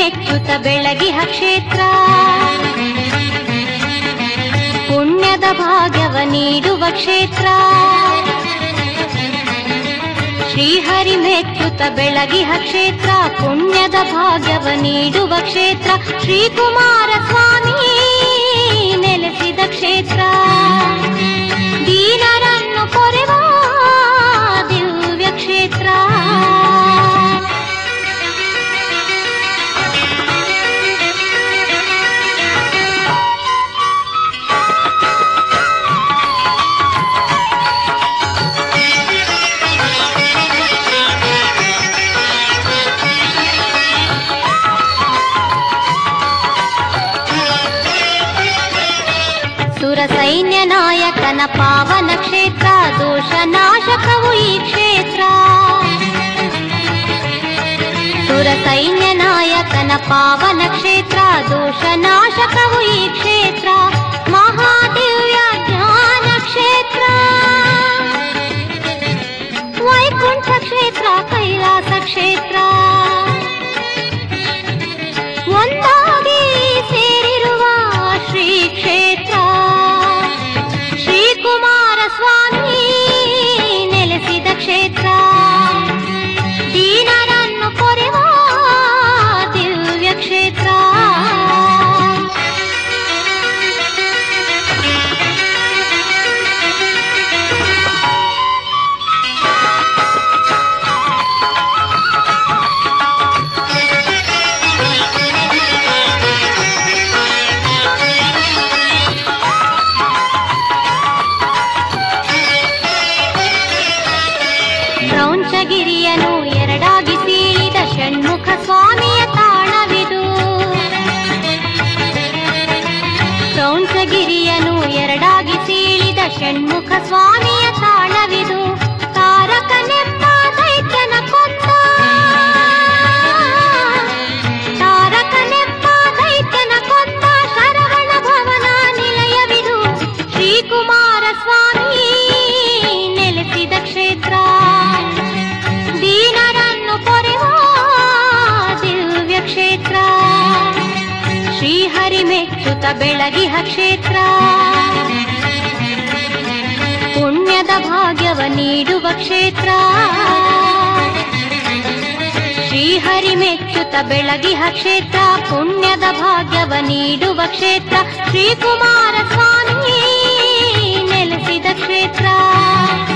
ಮೆಚ್ಚುತ ಬೆಳಗಿಹ ಕ್ಷೇತ್ರ ಪುಣ್ಯದ ಭಾಗ್ಯವ ನೀಡುವ ಕ್ಷೇತ್ರ ಶ್ರೀಹರಿ ಮೆಚ್ಚುತ ಬೆಳಗಿಹ ಕ್ಷೇತ್ರ ಪುಣ್ಯದ ಭಾಗ್ಯವ ನೀಡುವ ಕ್ಷೇತ್ರ ಶ್ರೀಕುಮಾರ ಸ್ವಾಮಿ ನೆಲೆಸಿದ ಕ್ಷೇತ್ರ ದೀನರನ್ನು ಕೊರೆವ ದಿವ್ಯ ಕ್ಷೇತ್ರ ಸುರ ಸೈನ್ಯ ನಾಯಕನ ಪಾವನ ಕ್ಷೇತ್ರ ದೋಷ ನಾಶಕವು ಈ ಕ್ಷೇತ್ರ ಸುರ ಸೈನ್ಯ ನಾಯಕನ ಪಾವನ ಕ್ಷೇತ್ರ ದೋಷ ನಾಶಕವು ಈ ಕ್ಷೇತ್ರ ಮಹಾದಿವ್ಯ ಜ್ಞಾನ ಕ್ಷೇತ್ರ ವೈಕುಂಠ ಕ್ಷೇತ್ರ ಕೈಲಾಸ ಕ್ಷೇತ್ರ ಒಂದಾಗಿ ಸೇರಿರುವ ಶ್ರೀ ಕ್ಷೇತ್ರ ಶ್ರೀಕುಮಾರ ಸ್ವಾಮಿ ನೆಲೆಸಿದ ಕ್ಷೇತ್ರ ದೀನರನ್ನು ಕೊರೆವ ದಿವ್ಯ ಕ್ಷೇತ್ರ ಕ್ರೌಂಚಗಿರಿಯನು ಎರಡಾಗಿ ಸೀಳಿದ ಷಣ್ಮುಖ ಸ್ವಾಮಿಯ ತಾಣವಿದು ಕ್ರೌಂಚಗಿರಿಯನು ಎರಡಾಗಿ ಸೀಳಿದ ಷಣ್ಮುಖ ಸ್ವಾಮಿಯ ತಾಣವಿದು ತಾರಕನೆಂಬ ದೈತ್ಯನ ಕೊಂದ ತಾರಕನೆಂಬ ದೈತ್ಯನ ಕೊಂದ ಶರವಣ ಭವನ ನಿಲಯವಿದು ಶ್ರೀಕುಮಾರ ಸ್ವಾಮಿ ನೆಲೆಸಿದ ಕ್ಷೇತ್ರ ದೀನರನ್ನು ಕೊರೆವ ದಿವ್ಯ ಕ್ಷೇತ್ರ ಶ್ರೀಹರಿ ಮೆಚ್ಚುತ ಬೆಳಗಿಹ ಕ್ಷೇತ್ರ ಪುಣ್ಯದ ಭಾಗ್ಯವ ನೀಡುವ ಕ್ಷೇತ್ರ ಶ್ರೀಹರಿ ಮೆಚ್ಚುತ ಬೆಳಗಿಹ ಕ್ಷೇತ್ರ ಪುಣ್ಯದ ಭಾಗ್ಯವ ನೀಡುವ ಕ್ಷೇತ್ರ ಶ್ರೀಕುಮಾರ ಸ್ವಾಮಿ ನೆಲೆಸಿದ ಕ್ಷೇತ್ರ